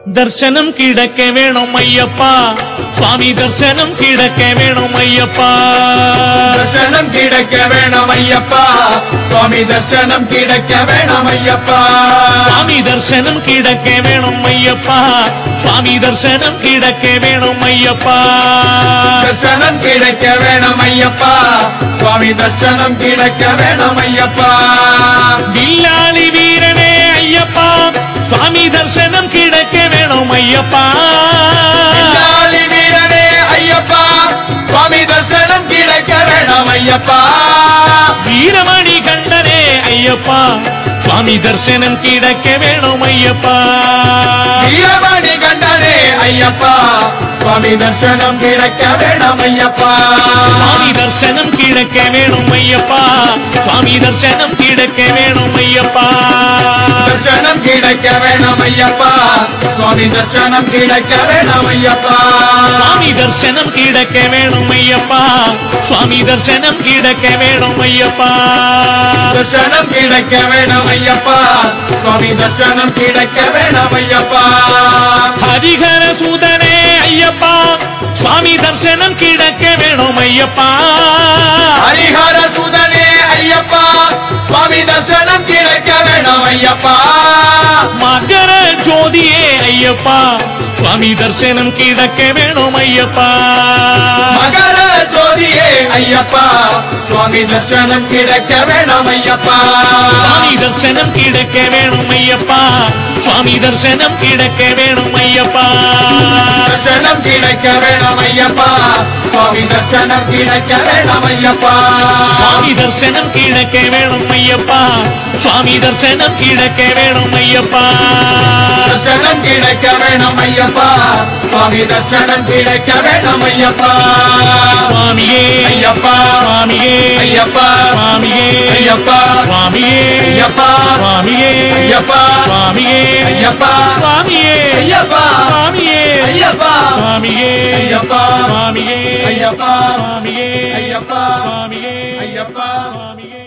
தர்சனம் கிடக்க வேணும் ஐயப்பா சுவாமி தர்சனம் கிடக்க வேணும் ஐயப்பா தர்சனம் கிடைக்க வேணும் ஐயப்பா சுவாமி தர்சனம் கிடைக்க வேணும் ஐயப்பா சுவாமி தர்சனம் கிடக்க வேணும் ஐயப்பா சுவாமி தர்சனம் கிடக்க வேணும் ஐயப்பா தர்சனம் கிடைக்க வேணும் ஐயப்பா சுவாமி தர்சனம் கிடைக்க வேணும் ஐயப்பா வில்லாளி வீரனே ஐயப்பா சுவாமி தர்சனம் கிடக்க வேணும் ஐயப்பா பின்னாளி வீரனே ஐயப்பா சுவாமி தர்சனம் கிடைக்க வேணும் ஐயப்பா வீரமணி கண்டனே ஐயப்பா சுவாமி தர்சனம் கிடக்க வேணும் ஐயப்பா வீரமணி கண்டனே ஐயப்பா சுவாமி தர்சனம் கிடைக்க வேணும் ஐயப்பா சுவாமி தர்சனம் கிடக்க வேணும் ஐயப்பா சுவாமி தர்சனம் கிடக்க வேணும் ஐயப்பா தர்சனம் கிடைக்க வேணும் ஐயப்பா சுவாமி தர்சனம் கிடைக்க வேணும் ஐயப்பா சுவாமி தர்சனம் கிடக்க வேணும் ஐயப்பா சுவாமி தர்சனம் கிடக்க வேணும் ஐயப்பா தர்சனம் கிடைக்க வேணும் ஐயப்பா சுவாமி தர்சனம் கிடைக்க வேணும் ஐயப்பா ஹரிஹர சூதனே ஐயப்பா சுவாமி தர்சனம் கிடக்க வேணும் ஐயப்பா ஹரிஹர சுதனே ஐயப்பா சுவாமி தர்சனம் கிடைக்க வேணும் ஐயப்பா மகர ஜோதியே ஐயப்பா சுவாமி தர்சனம் கிடக்க வேணும் ஐயப்பா மகர ஜோதியே ஐயப்பா சுவாமி தர்சனம் கிடைக்க வேணும் ஐயப்பா சுவாமி தர்சனம் கிடக்க வேணும் ஐயப்பா சுவாமி தர்சனம் கிடக்க வேணும் ஐயப்பா தர்சனம் கிடைக்க வேணும் ஐயப்பா சுவாமி தர்சனம் கிடைக்க வேணும் ஐயப்பா சுவாமி தர்சனம் கிடக்க வேணும் ஐயப்பா சுவாமி தர்சனம் கிடக்க வேணும் ஐயப்பா தர்சனம் கிடைக்க வேணும் ஐயப்பா சுவாமி தர்சனம் கிடைக்க வேணும் ஐயப்பா சுவாமியே ஐயப்பா சுவாமியே ஐயப்பா சுவாமியே ஐயப்பா சுவாமியே ஐயப்பா சுவாமியே ஐயப்பா சுவாமியே ஐயப்பா சுவாமியே ஐயப்பா சுவாமியே ஐயப்பா சுவாமியே ஐயப்பா சுவாமியே ஐயப்பா சுவாமியே ஐயப்பா சுவாமியே ஐயப்பா சுவாமியே